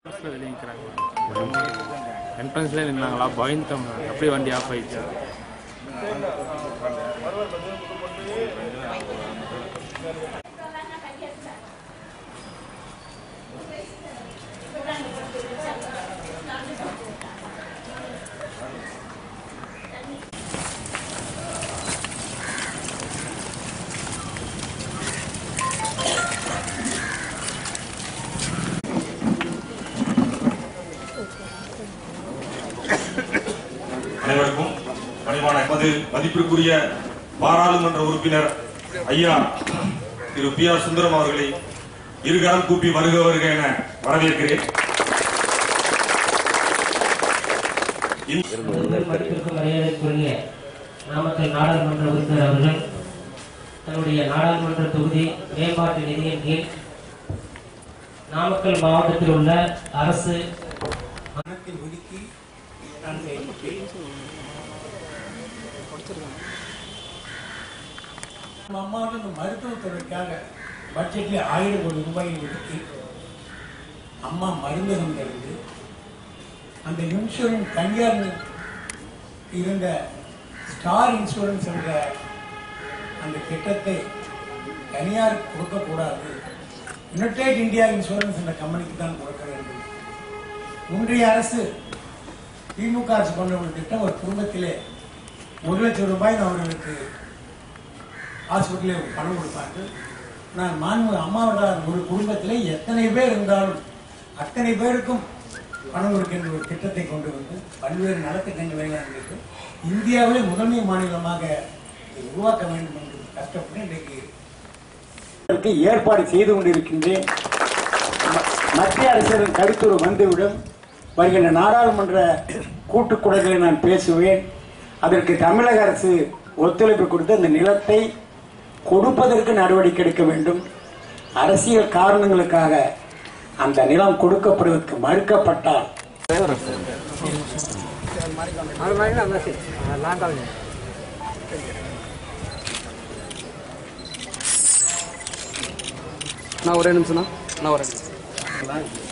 பஸ்ஸில் வெளியே நிற்கிறாங்க என்ட்ரன்ஸ்லேயே நின்னாங்களா பயந்துட்டோம் அப்படியே வண்டி ஆஃப் ஆயிடுச்சு அனைவருக்கும் பணிவான எமது மதிப்பிற்குரிய பாராளுமன்ற உறுப்பினர் ஐயா திரு பி ஆர் சுந்தரம் அவர்களை இருகரம் கூப்பி வருக வருக என வரவேற்கிறேன் மதிப்பிற்கும் மரியாதைக்குரிய நாமக்கல் நாடாளுமன்ற உறுப்பினர் அவர்கள் தன்னுடைய நாடாளுமன்ற தொகுதி மேம்பாட்டு நிதியின் கீழ் நாமக்கல் மாவட்டத்தில் உள்ள அரசு பணத்தை ஒதுக்கி நான் செயல்பட்டேன் நம்ம அம்மாவுக்கு இந்த மருத்துவத்துறைக்காக பட்ஜெட்டில் ஆயிரம் கோடி ரூபாயை ஒதுக்கி அம்மா மருந்தகம் இருந்து அந்த இன்சூரன்ஸ் தனியார் இருந்த ஸ்டார் இன்சூரன்ஸ் என்ற அந்த திட்டத்தை தனியார் கொடுக்கக்கூடாது யுனைடெட் இந்தியா இன்சூரன்ஸ் என்ற கம்பெனிக்கு தான் கொடுக்க வேண்டும் ஒன்றிய அரசு திமுக அரசு கொண்ட ஒரு திட்டம் ஒரு குடும்பத்திலே ஒரு லட்சம் ரூபாய் அவர்களுக்கு ஹாஸ்பிட்டலில் பணம் கொடுப்பார்கள் நான் மாண்பு அம்மாவோட ஒரு குடும்பத்திலே எத்தனை பேர் இருந்தாலும் அத்தனை பேருக்கும் பணம் கொடுக்கின்ற ஒரு திட்டத்தை கொண்டு வந்து பல்வேறு நலத்திட்டங்களை இருக்கு இந்தியாவிலே முதன்மை மாநிலமாக இதை உருவாக்க வேண்டும் என்று கஷ்டப்பட்டு இன்றைக்கு இதற்கு ஏற்பாடு செய்து கொண்டிருக்கின்றேன் ம- மத்திய அரசின் கருத்துரு வந்துவிடும் வருகின்ற நாடாளுமன்ற கூட்டுக்குழுக்களை நான் பேசுவேன் அதற்கு தமிழக அரசு ஒத்துழைப்பு கொடுத்து அந்த நிலத்தை கொடுப்பதற்கு நடவடிக்கை எடுக்க வேண்டும் அரசியல் காரணங்களுக்காக அந்த நிலம் கொடுக்கப்படுவதற்கு மறுக்கப்பட்டால் நான் ஒரே நிமிஷம்ண்ணா நான் ஒரே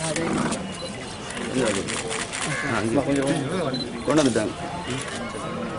கொண்டு வந்துட்டாங்க